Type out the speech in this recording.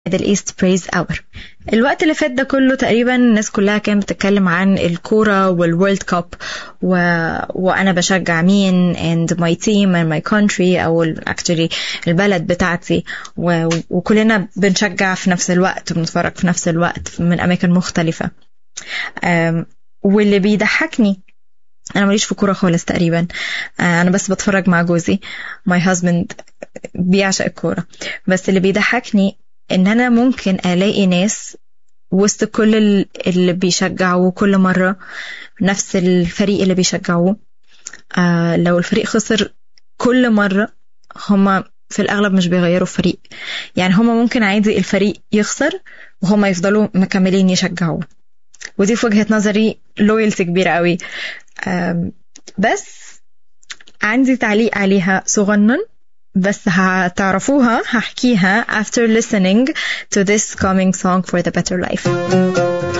ميدل ايست بريز اور الوقت اللي فات ده كله تقريبا الناس كلها كانت بتتكلم عن الكورة والورلد كاب و... وانا بشجع مين and my team and my country او actually البلد بتاعتي و... وكلنا بنشجع في نفس الوقت وبنتفرج في نفس الوقت من اماكن مختلفة أم... واللي بيضحكني انا ماليش في كوره خالص تقريبا انا بس بتفرج مع جوزي ماي هازبند بيعشق الكوره بس اللي بيضحكني ان انا ممكن الاقي ناس وسط كل اللي بيشجعوه كل مرة نفس الفريق اللي بيشجعوه آه لو الفريق خسر كل مرة هما في الأغلب مش بيغيروا فريق يعني هما ممكن عادي الفريق يخسر وهما يفضلوا مكملين يشجعوه ودي في وجهة نظري لويالتي كبيرة قوي بس عندي تعليق عليها صغنن بس هتعرفوها هحكيها after listening to this coming song for the better life